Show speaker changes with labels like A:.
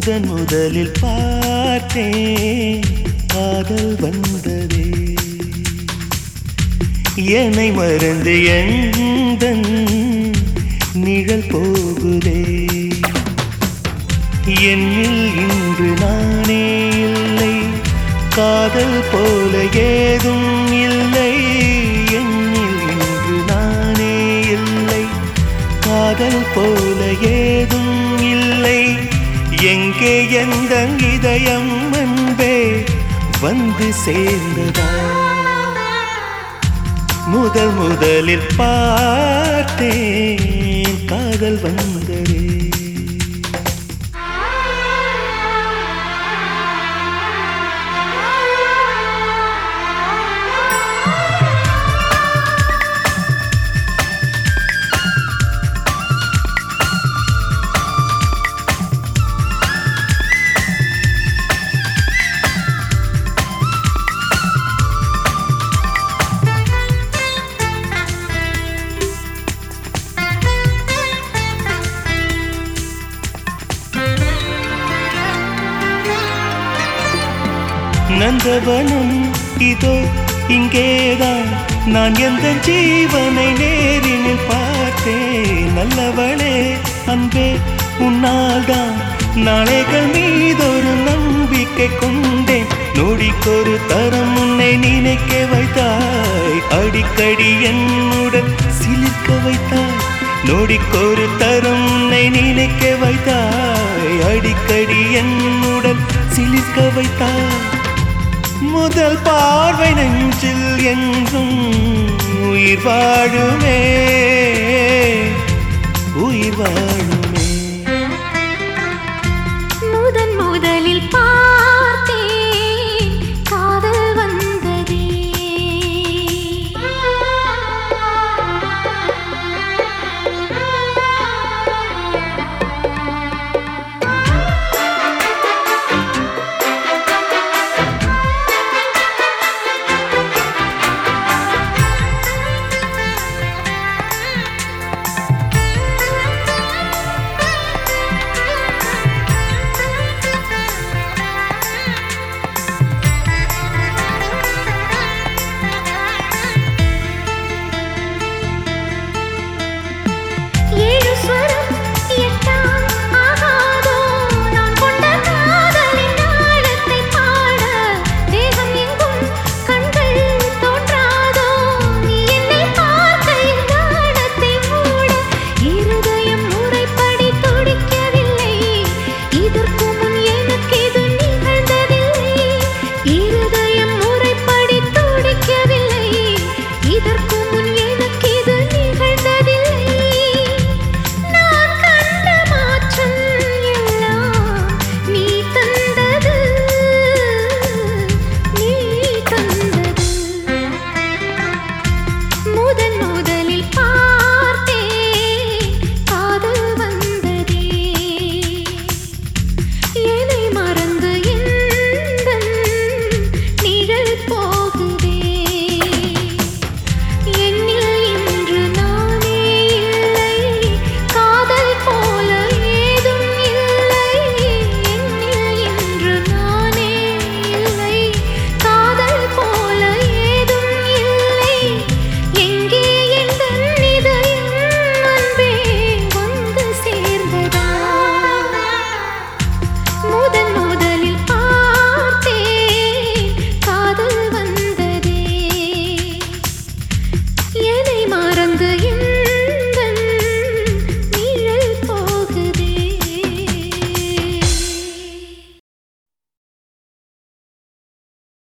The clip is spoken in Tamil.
A: முதன் முதலில் பார்த்தேன் காதல் வந்ததே என்னை மறந்து எந்தன் நிழல் போகுதே என்னில் இன்று நானே இல்லை காதல் போல ஏதும் இல்லை என்னில் இன்று நானே இல்லை காதல் போல ஏதும் இல்லை எங்கே எந்த இதயம் அன்பே வந்து சேர்ந்ததா முதல் முதலில் பார்த்தேன் காதல் வந்ததே நந்தவனம் இதோ இங்கேதான் நான் எந்த ஜீவனை நேரினில் பார்த்தேன் நல்லவளே அன்பே உன்னால்தான் நாளைகள் மீதொரு நம்பிக்கை கொண்டேன் நொடிக்கொரு தரம் உன்னை நினைக்க வைத்தாய் அடிக்கடி என்னுடன் சிலிர்க்க வைத்தாய் நொடிக்கொரு தரம் உன்னை நினைக்க வைத்தாய் அடிக்கடி என்னுடன் சிலிர்க்க வைத்தாய் முதல் பார்வை நெஞ்சில் என்றும் உயிர் வாழுமே உயிர் வாழுமே
B: முதன் முதலில்